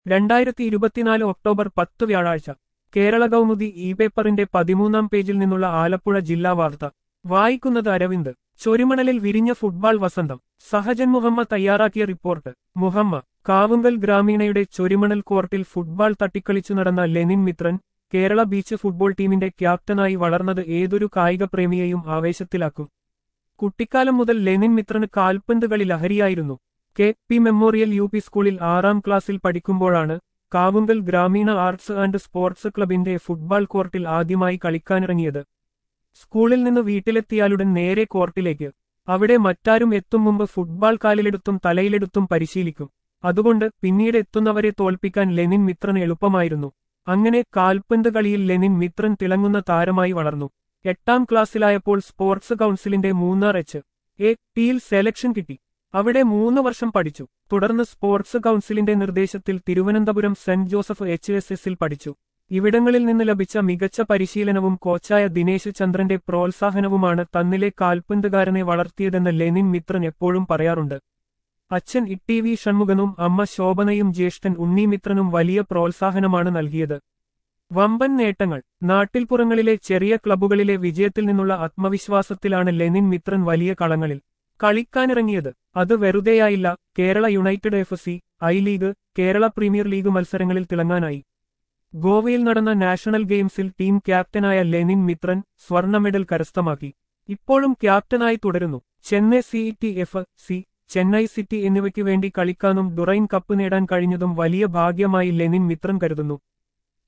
രണ്ടായിരത്തി ഇരുപത്തിനാല് ഒക്ടോബർ പത്ത് വ്യാഴാഴ്ച കേരള കൗമുദി ഇ പേപ്പറിന്റെ പതിമൂന്നാം പേജിൽ നിന്നുള്ള ആലപ്പുഴ ജില്ലാ വാർത്ത വായിക്കുന്നത് അരവിന്ദ് ചൊരിമണലിൽ വിരിഞ്ഞ ഫുട്ബോൾ വസന്തം സഹജൻ മുഹമ്മദ് തയ്യാറാക്കിയ റിപ്പോർട്ട് മുഹമ്മ കാവുങ്കൽ ഗ്രാമീണയുടെ ചൊരിമണൽ കോർട്ടിൽ ഫുട്ബോൾ തട്ടിക്കളിച്ചു നടന്ന Lenin Mithran Kerala beach football ടീമിന്റെ ക്യാപ്റ്റനായി വളർന്നത് ഏതൊരു കായിക പ്രേമിയെയും ആവേശത്തിലാക്കും കുട്ടിക്കാലം മുതൽ ലെനിൻ മിത്രന് കാൽപന്ത് കളി ലഹരിയായിരുന്നു K P memorial U P സ്കൂളിൽ ആറാം ക്ലാസ്സിൽ പഠിക്കുമ്പോഴാണ് Kavungal Grameena arts and sports ക്ലബിന്റെ ഫുട്ബോൾ കോർട്ടിൽ ആദ്യമായി കളിക്കാനിറങ്ങിയത് സ്കൂളിൽ നിന്ന് വീട്ടിലെത്തിയാലുടൻ നേരെ കോർട്ടിലേക്ക് അവിടെ മറ്റാരും എത്തും മുമ്പ് ഫുട്ബോൾ കാലിലെടുത്തും തലയിലെടുത്തും പരിശീലിക്കും അതുകൊണ്ട് പിന്നീട് എത്തുന്നവരെ തോൽപ്പിക്കാൻ ലെനിൻ മിത്രൻ എളുപ്പമായിരുന്നു അങ്ങനെ കാൽപന്ത് കളിയിൽ ലെനിൻ മിത്രൻ തിളങ്ങുന്ന താരമായി വളർന്നു എട്ടാം ക്ലാസ്സിലായപ്പോൾ സ്പോർട്സ് കൗൺസിലിന്റെ മൂന്നാർ എച്ച് എ ടിയിൽ സെലക്ഷൻ കിട്ടി അവിടെ മൂന്ന് വർഷം പഠിച്ചു തുടർന്ന് സ്പോർട്സ് കൗൺസിലിന്റെ നിർദ്ദേശത്തിൽ Thiruvananthapuram Saint Joseph H S എസിൽ പഠിച്ചു ഇവിടങ്ങളിൽ നിന്ന് ലഭിച്ച മികച്ച പരിശീലനവും കോച്ചായ ദിനേശ് ചന്ദ്രന്റെ പ്രോത്സാഹനവുമാണ് തന്നിലെ കാൽപന്തുകാരനെ വളർത്തിയതെന്ന് ലെനിൻ മിത്രൻ എപ്പോഴും പറയാറുണ്ട് അച്ഛൻ ഇ വി ഷൺമുഖനും അമ്മ ശോഭനയും ജ്യേഷ്ഠൻ ഉണ്ണിമിത്രനും വലിയ പ്രോത്സാഹനമാണ് നൽകിയത് വമ്പൻ നേട്ടങ്ങൾ നാട്ടിൽപ്പുറങ്ങളിലെ ചെറിയ ക്ലബ്ബുകളിലെ വിജയത്തിൽ നിന്നുള്ള ആത്മവിശ്വാസത്തിലാണ് ലെനിൻ മിത്രൻ വലിയ കളങ്ങളിൽ കളിക്കാനിറങ്ങിയത് അത് വെറുതെയായില്ല Kerala United F C I league Kerala premier league മത്സരങ്ങളിൽ തിളങ്ങാനായി ഗോവയിൽ നടന്ന നാഷണൽ ഗെയിംസിൽ ടീം ക്യാപ്റ്റനായ ലെനിൻ മിത്രൻ സ്വർണ്ണ മെഡൽ കരസ്ഥമാക്കി ഇപ്പോഴും ക്യാപ്റ്റനായി തുടരുന്നു Chennai C E T F C Chennai city എന്നിവയ്ക്ക് വേണ്ടി കളിക്കാനും ഡുറൈൻ കപ്പ് നേടാൻ കഴിഞ്ഞതും വലിയ ഭാഗ്യമായി ലെനിൻ മിത്രൻ കരുതുന്നു